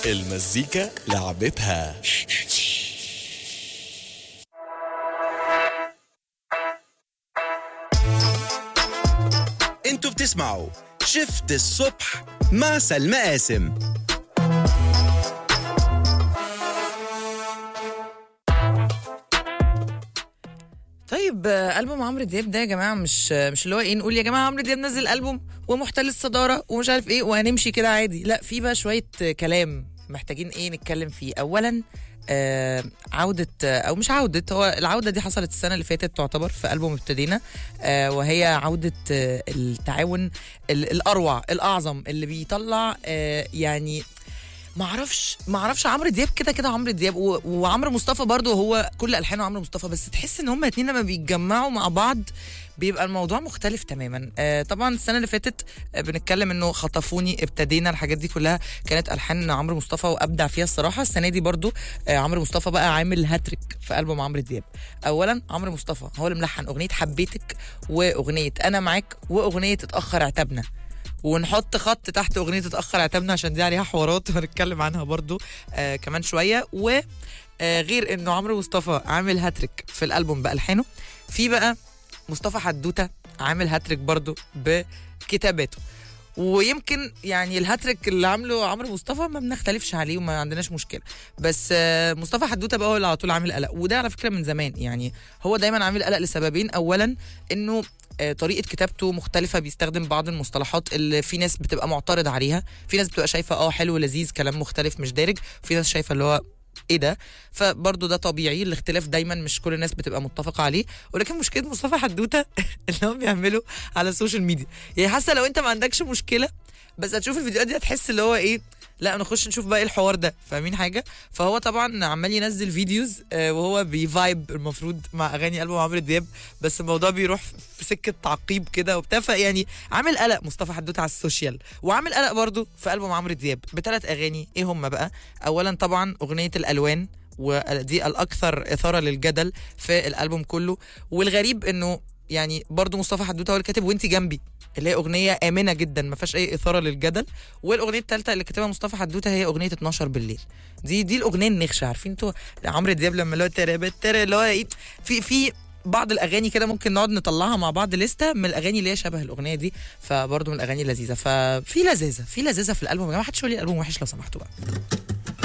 المزيكا لعبتها انتوا بتسمعوا شفت الصبح مع سلمى قاسم طيب آه، البوم عمرو دياب ده يا جماعه مش آه، مش اللي هو ايه نقول يا جماعه عمرو دياب نزل البوم ومحتل الصداره ومش عارف ايه وهنمشي كده عادي لا في بقى شويه آه، كلام محتاجين ايه نتكلم فيه اولا آه عودة آه، أو مش عودة هو العودة دي حصلت السنة اللي فاتت تعتبر في ألبوم ابتدينا آه وهي عودة آه التعاون ال- الأروع الأعظم اللي بيطلع آه يعني ما اعرفش ما اعرفش عمرو دياب كده كده عمرو دياب و- وعمرو مصطفى برضو هو كل الحانه عمرو مصطفى بس تحس ان هما اتنين لما بيتجمعوا مع بعض بيبقى الموضوع مختلف تماما آه طبعا السنه اللي فاتت آه بنتكلم انه خطفوني ابتدينا الحاجات دي كلها كانت الحان عمرو مصطفى وابدع فيها الصراحه السنه دي برضو آه عمرو مصطفى بقى عامل هاتريك في البوم عمرو دياب اولا عمرو مصطفى هو اللي ملحن اغنيه حبيتك واغنيه انا معاك واغنيه اتاخر عتابنا ونحط خط تحت اغنيه اتاخر عتابنا عشان دي عليها حوارات وهنتكلم عنها برضو آه كمان شويه و آه غير انه عمرو مصطفى عامل هاتريك في الالبوم بالحانه في بقى مصطفى حدوته عامل هاتريك برضو بكتاباته ويمكن يعني الهاتريك اللي عامله عمرو مصطفى ما بنختلفش عليه وما عندناش مشكله بس آه، مصطفى حدوته بقى هو اللي على طول عامل قلق وده على فكره من زمان يعني هو دايما عامل قلق لسببين اولا انه آه، طريقه كتابته مختلفه بيستخدم بعض المصطلحات اللي في ناس بتبقى معترض عليها في ناس بتبقى شايفه اه حلو لذيذ كلام مختلف مش دارج في ناس شايفه اللي هو ايه ده فبرضه ده طبيعي الاختلاف دايما مش كل الناس بتبقى متفقه عليه ولكن مشكله مصطفى حدوته اللي هو بيعمله على السوشيال ميديا يعني حاسه لو انت ما عندكش مشكله بس هتشوف الفيديوهات دي هتحس اللي هو ايه لا نخش نشوف بقى ايه الحوار ده فاهمين حاجه فهو طبعا عمال ينزل فيديوز آه، وهو بيفايب المفروض مع اغاني البوم عمرو دياب بس الموضوع بيروح في سكه تعقيب كده وبتاع فيعني عامل قلق مصطفى حدوته على السوشيال وعامل قلق برضه في البوم عمرو دياب بثلاث اغاني ايه هم بقى اولا طبعا اغنيه الالوان ودي الاكثر اثاره للجدل في الالبوم كله والغريب انه يعني برضو مصطفى حدوته هو اللي كاتب وانت جنبي اللي هي اغنيه امنه جدا ما فيهاش اي اثاره للجدل والاغنيه الثالثه اللي كاتبها مصطفى حدوته هي اغنيه 12 بالليل دي دي الاغنيه النخشه عارفين انتوا عمرو دياب لما اللي هو ترى ترى اللي هو ايه في في بعض الاغاني كده ممكن نقعد نطلعها مع بعض لسته من الاغاني اللي هي شبه الاغنيه دي فبرضه من الاغاني اللذيذه ففي لذاذه في لذاذه في الالبوم يا جماعه ما حدش يقول لي الالبوم وحش لو سمحتوا بقى